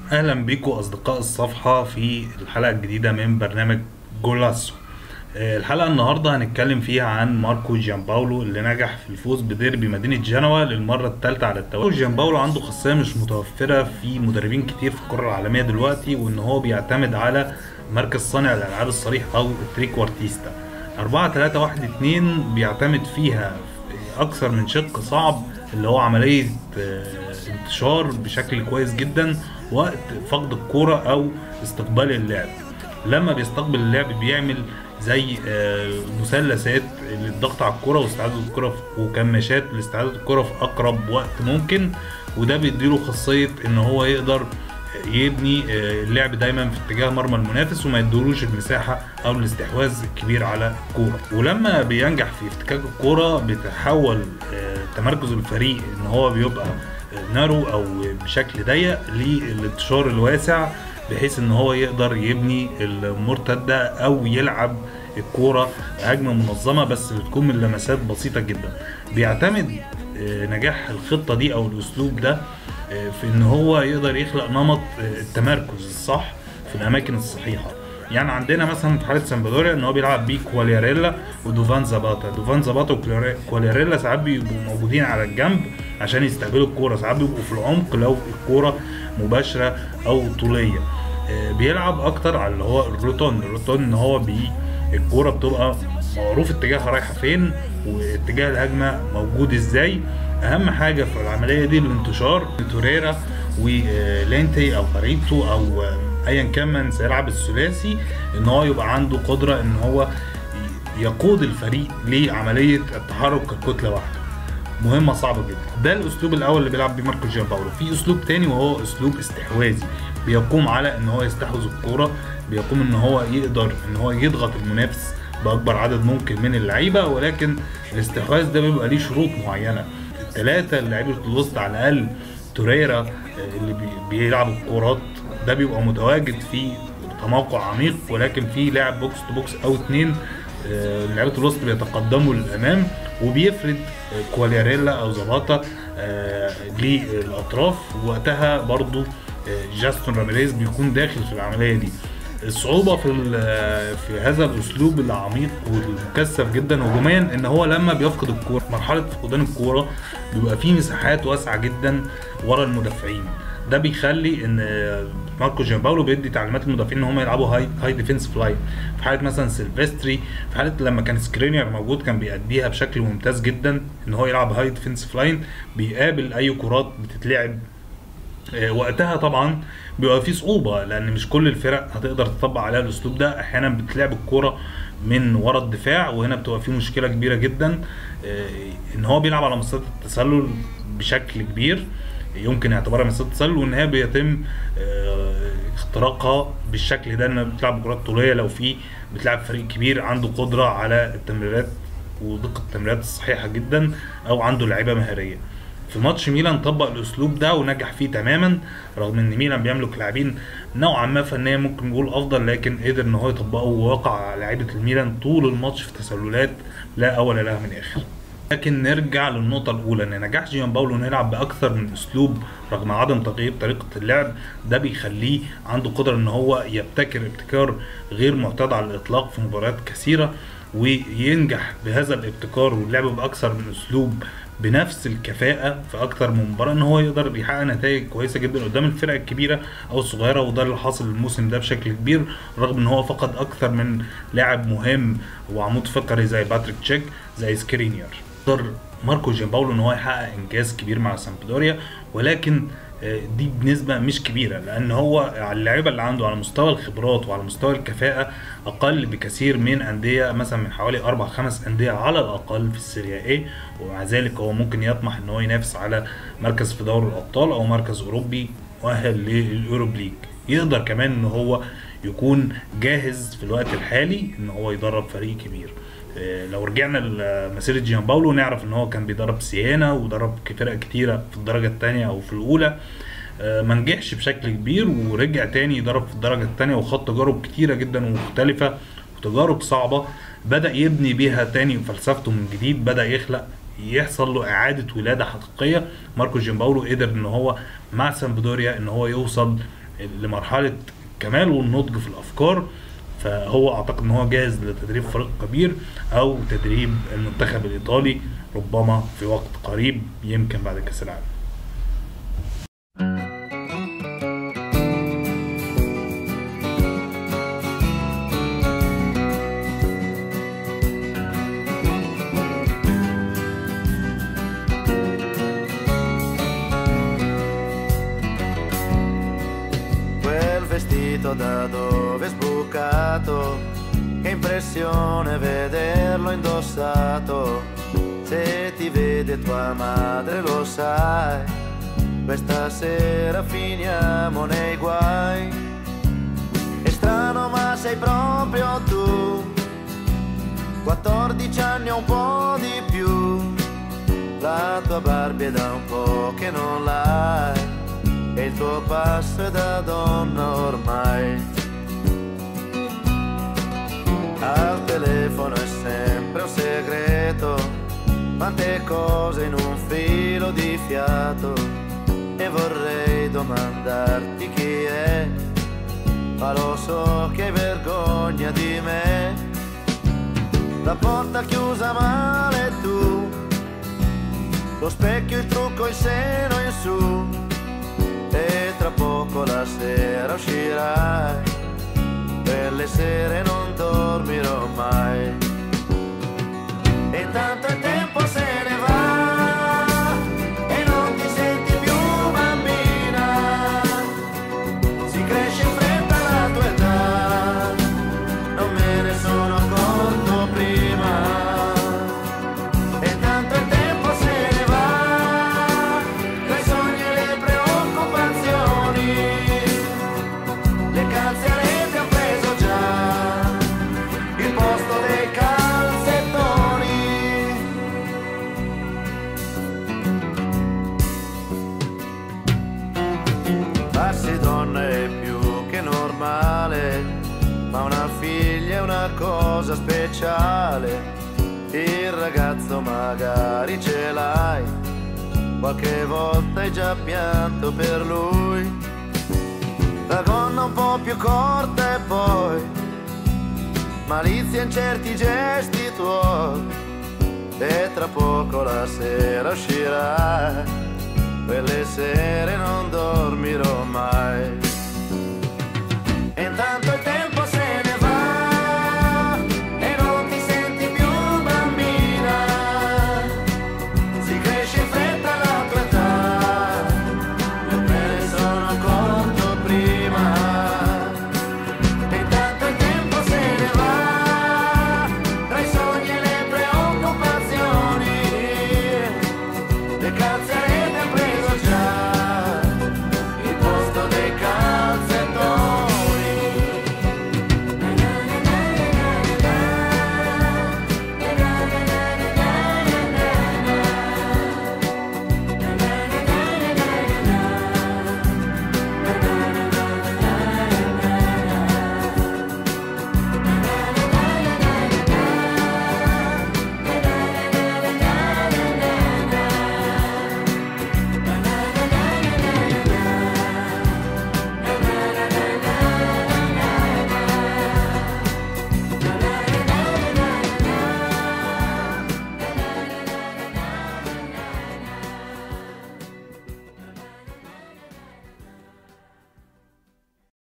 اهلا بيكم اصدقاء الصفحه في الحلقه الجديده من برنامج جولاسو آه، الحلقه النهارده هنتكلم فيها عن ماركو جيانباولو اللي نجح في الفوز بديربي مدينه جنوة للمره الثالثه على التوالي جيانباولو عنده خاصيه مش متوفره في مدربين كتير في الكره العالميه دلوقتي وان هو بيعتمد على مركز صانع الالعاب الصريح او التريكوارتيستا 4 3 1 2 بيعتمد فيها اكثر من شق صعب اللي هو عمليه آه، انتشار بشكل كويس جدا وقت فقد الكوره او استقبال اللعب لما بيستقبل اللعب بيعمل زي آه، مثلثات للضغط على الكرة واستعادة الكرة في- وكماشات لاستعادة الكرة في أقرب وقت ممكن وده بيديله خاصية إن هو يقدر يبني آه، اللعب دايما في اتجاه مرمى المنافس وما يدولوش المساحة أو الاستحواذ الكبير على الكورة ولما بينجح في افتكاك الكورة بيتحول آه، تمركز الفريق إن هو بيبقى آه، نارو أو بشكل ضيق للانتشار الواسع بحيث ان هو يقدر يبني المرتده او يلعب الكوره هجمه منظمه بس بتكون من لمسات بسيطه جدا بيعتمد آه، نجاح الخطه دي او الاسلوب ده آه، في ان هو يقدر يخلق نمط آه، التمركز الصح في الاماكن الصحيحه يعني عندنا مثلا في حاله سامبدوريا ان هو بيلعب بيه كوالياريلا ودوفان زاباتا دوفان زاباتا وكوالياريلا ساعات بيبقوا موجودين على الجنب عشان يستقبلوا الكوره ساعات بيبقوا في العمق لو الكوره مباشره او طوليه آه، بيلعب اكتر على اللي هو الروتون الروتون ان هو بي الكوره بتبقى معروف اتجاهها رايحه فين واتجاه الهجمه موجود ازاي اهم حاجه في العمليه دي الانتشار توريرا ولينتي او باريتو او آه، ايا كان من سيلعب الثلاثي ان هو يبقى عنده قدره ان هو ي- يقود الفريق لعمليه التحرك ككتله واحده مهمه صعبه جدا ده الاسلوب الاول اللي بيلعب بيه ماركو جيانباولو في اسلوب تاني وهو اسلوب استحواذي بيقوم على ان هو يستحوذ الكوره بيقوم ان هو يقدر ان هو يضغط المنافس باكبر عدد ممكن من اللعيبه ولكن الاستحواذ ده بيبقى ليه شروط معينه الثلاثه اللعيبه الوسط على الاقل توريرا آه، اللي بي- بيلعب الكورات ده بيبقى متواجد في تموقع عميق ولكن في لاعب بوكس تو بوكس او اتنين آه، لعيبه الوسط بيتقدموا للامام وبيفرد آه، كوالياريلا او زباطا آه، للاطراف وقتها برضو آه، جاستون راميريز بيكون داخل في العمليه دي الصعوبة في ال- في هذا الأسلوب العميق والمكثف جدا هجوميا إن هو لما بيفقد الكورة مرحلة فقدان الكورة بيبقى فيه مساحات واسعة جدا ورا المدافعين ده بيخلي ان ماركو جيمباولو بيدي تعليمات للمدافعين ان هم يلعبوا هاي هاي ديفنس لاين في حاله مثلا سيلفستري في حاله لما كان سكرينير موجود كان بيأديها بشكل ممتاز جدا ان هو يلعب هاي ديفنس لاين بيقابل اي كرات بتتلعب آه، وقتها طبعا بيبقى في صعوبه لان مش كل الفرق هتقدر تطبق عليها الاسلوب ده احيانا بتلعب الكوره من ورا الدفاع وهنا بتبقى في مشكله كبيره جدا آه، ان هو بيلعب على مسطره التسلل بشكل كبير يمكن اعتبارها مسطره التسلل وان هي بيتم آه، اختراقها بالشكل ده انها بتلعب كرات طوليه لو في بتلعب فريق كبير عنده قدره على التمريرات ودقه التمريرات الصحيحه جدا او عنده لعيبه مهاريه في ماتش ميلان طبق الاسلوب ده ونجح فيه تماما رغم ان ميلان بيملك لاعبين نوعا ما فنيا ممكن نقول افضل لكن قدر ان هو يطبقه ووقع على لعيبه الميلان طول الماتش في تسللات لا اول لها من اخر لكن نرجع للنقطة الأولى إن نجاح جيان باولو إنه يلعب بأكثر من أسلوب رغم عدم تغيير طريقة اللعب ده بيخليه عنده قدرة إن هو يبتكر ابتكار غير معتاد على الإطلاق في مباريات كثيرة وينجح بهذا الابتكار واللعب بأكثر من أسلوب بنفس الكفاءة في أكتر من مباراة إن هو يقدر يحقق نتائج كويسة جدا قدام الفرق الكبيرة أو الصغيرة وده اللي حاصل الموسم ده بشكل كبير رغم إن هو فقد أكثر من لاعب مهم وعمود فقري زي باتريك تشيك زي سكرينير قدر ماركو جيمباولو إن هو يحقق إنجاز كبير مع سامبدوريا ولكن آه، دي بنسبة مش كبيرة لأن هو على اللعيبة اللي عنده على مستوى الخبرات وعلى مستوى الكفاءة أقل بكثير من أندية مثلا من حوالي أربع خمس أندية على الأقل في السيريا A ومع ذلك هو ممكن يطمح إن هو ينافس على مركز في دوري الأبطال أو مركز أوروبي مؤهل للأوروب ليج يقدر كمان إن هو يكون جاهز في الوقت الحالي إن هو يدرب فريق كبير آه، لو رجعنا لمسيرة جيان باولو نعرف ان هو كان بيدرب سيانا ودرب فرق كتيرة في الدرجة الثانية او في الاولى آه، ما نجحش بشكل كبير ورجع تاني يدرب في الدرجة الثانية وخد تجارب كتيرة جدا ومختلفة وتجارب صعبة بدأ يبني بيها تاني فلسفته من جديد بدأ يخلق يحصل له اعاده ولاده حقيقيه ماركو جيمباولو قدر ان هو مع سامبدوريا ان هو يوصل لمرحله الكمال والنضج في الافكار فهو اعتقد ان هو جاهز لتدريب فريق كبير او تدريب المنتخب الايطالي ربما في وقت قريب يمكن بعد كاس العالم Quel vestito da dove è sbucato, che impressione vederlo indossato. Se ti vede tua madre lo sai, questa sera finiamo nei guai. È strano ma sei proprio tu, 14 anni o un po' di più. La tua Barbie è da un po' che non l'hai e il tuo passo è da donna ormai. Al telefono è sempre un segreto, quante cose in un filo di fiato e vorrei domandarti chi è, ma lo so che hai vergogna di me. La porta chiusa male tu, lo specchio, il trucco, il seno in su e tra poco la sera uscirai, per le sere non dormirò mai. E tanto il tempo se ne va e non ti senti più bambina, si cresce in fretta la tua età, non me ne sono accorto prima. E tanto il tempo se ne va, tra i sogni e le preoccupazioni, le calze a rete han preso già il posto dei calzettoni. Farsi donna è più che normale, ma una figlia è una cosa speciale. Il ragazzo magari ce l'hai, qualche volta hai già pianto per lui. La gonna un po' più corta e poi malizia in certi gesti tuoi. E tra poco la sera uscirà, quelle sere non dormirò mai.